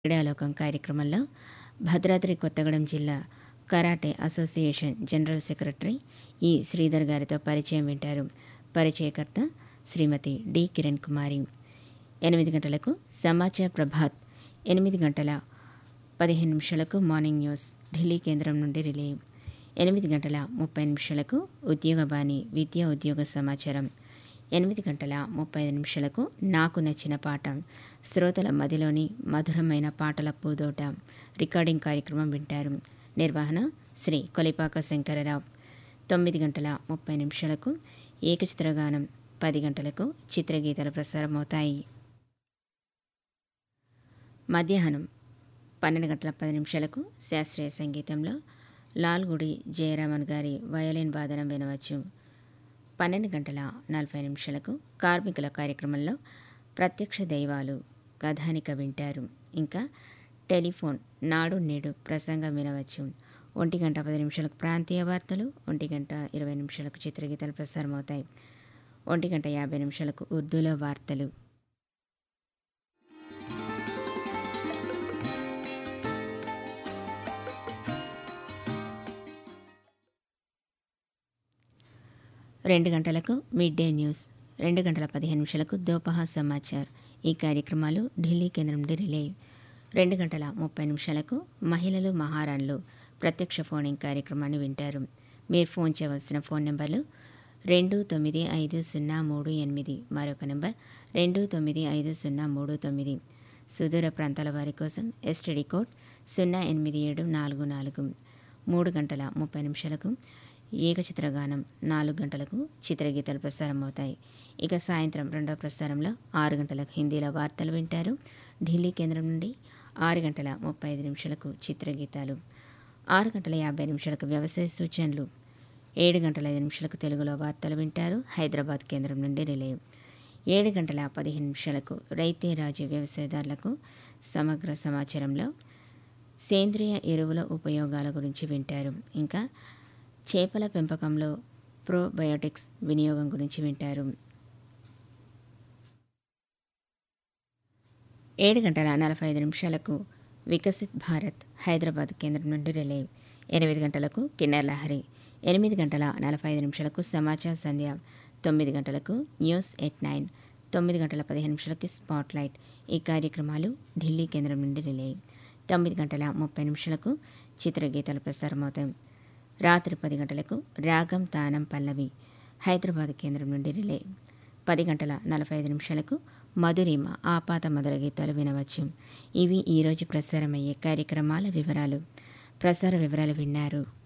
క్రీడాలోకం కార్యక్రమంలో భద్రాద్రి కొత్తగూడెం జిల్లా karate association general secretary ఈ శ్రీధర్ గారితో పరిచయం వింటారు పరిచయకర్త శ్రీమతి డి కిరణ్ కుమారి ఎనిమిది గంటలకు సమాచార్ ప్రభాత్ ఎనిమిది గంటల పదిహేను నిమిషాలకు మార్నింగ్ న్యూస్ ఢిల్లీ కేంద్రం నుండి రిలే ఎనిమిది గంటల ముప్పై నిమిషాలకు ఉద్యోగబాణి విద్యా ఉద్యోగ సమాచారం ఎనిమిది గంటల ముప్పై ఐదు నిమిషాలకు నాకు నచ్చిన పాట శ్రోతల మదిలోని మధురమైన పాటల పూదోట రికార్డింగ్ కార్యక్రమం వింటారు నిర్వహణ శ్రీ కొలిపాక శంకరరావు తొమ్మిది గంటల ముప్పై నిమిషాలకు ఏకచిత్రగానం పది గంటలకు చిత్రగీతాలు ప్రసారమవుతాయి మధ్యాహ్నం పన్నెండు గంటల పది నిమిషాలకు శాస్త్రీయ సంగీతంలో లాల్గుడి జయరామన్ గారి వయోలిన్ వాదనం వినవచ్చు పన్నెండు గంటల నలభై నిమిషాలకు కార్మికుల కార్యక్రమంలో ప్రత్యక్ష దైవాలు కథానిక వింటారు ఇంకా టెలిఫోన్ నాడు నేడు ప్రసంగం వినవచ్చు ఒంటి గంట పది నిమిషాలకు ప్రాంతీయ వార్తలు ఒంటి గంట ఇరవై నిమిషాలకు చిత్రగీతాలు ప్రసారమవుతాయి ఒంటి గంట యాభై నిమిషాలకు ఉర్దూలో వార్తలు రెండు గంటలకు మిడ్ డే న్యూస్ రెండు గంటల పదిహేను నిమిషాలకు దోపహా సమాచార్ ఈ కార్యక్రమాలు ఢిల్లీ కేంద్రం నుండి రిలే రెండు గంటల ముప్పై నిమిషాలకు మహిళలు మహారాణులు ప్రత్యక్ష ఫోనింగ్ కార్యక్రమాన్ని వింటారు మీరు ఫోన్ చేయవలసిన ఫోన్ నెంబర్లు రెండు తొమ్మిది ఐదు సున్నా మూడు ఎనిమిది మరొక నెంబర్ రెండు తొమ్మిది ఐదు సున్నా మూడు తొమ్మిది సుదూర ప్రాంతాల వారి కోసం ఎస్టీడీ కోడ్ సున్నా ఎనిమిది ఏడు నాలుగు నాలుగు మూడు గంటల ముప్పై నిమిషాలకు ఏకచిత్రగానం నాలుగు గంటలకు చిత్రగీతాలు ప్రసారం అవుతాయి ఇక సాయంత్రం రెండవ ప్రసారంలో ఆరు గంటలకు హిందీలో వార్తలు వింటారు ఢిల్లీ కేంద్రం నుండి ఆరు గంటల ముప్పై ఐదు నిమిషాలకు చిత్రగీతాలు ఆరు గంటల యాభై నిమిషాలకు వ్యవసాయ సూచనలు ఏడు గంటల ఐదు నిమిషాలకు తెలుగులో వార్తలు వింటారు హైదరాబాద్ కేంద్రం నుండి రిలే ఏడు గంటల పదిహేను నిమిషాలకు రైతే రాజు వ్యవసాయదారులకు సమగ్ర సమాచారంలో సేంద్రియ ఎరువుల ఉపయోగాల గురించి వింటారు ఇంకా చేపల పెంపకంలో ప్రోబయోటిక్స్ వినియోగం గురించి వింటారు ఏడు గంటల నలభై ఐదు నిమిషాలకు వికసిత్ భారత్ హైదరాబాద్ కేంద్రం నుండి రిలే ఎనిమిది గంటలకు కిన్నెర్ లహరి ఎనిమిది గంటల నలభై ఐదు నిమిషాలకు సమాచార సంధ్య తొమ్మిది గంటలకు న్యూస్ ఎట్ నైన్ తొమ్మిది గంటల పదిహేను నిమిషాలకి స్పాట్ లైట్ ఈ కార్యక్రమాలు ఢిల్లీ కేంద్రం నుండి రిలే తొమ్మిది గంటల ముప్పై నిమిషాలకు చిత్రగీతాలు ప్రసారమవుతాయి రాత్రి పది గంటలకు రాగం తానం పల్లవి హైదరాబాద్ కేంద్రం నుండి రిలే పది గంటల నలభై ఐదు నిమిషాలకు మధురిమ ఆపాత మధుర గీతాలు వినవచ్చు ఇవి ఈరోజు ప్రసారమయ్యే కార్యక్రమాల వివరాలు ప్రసార వివరాలు విన్నారు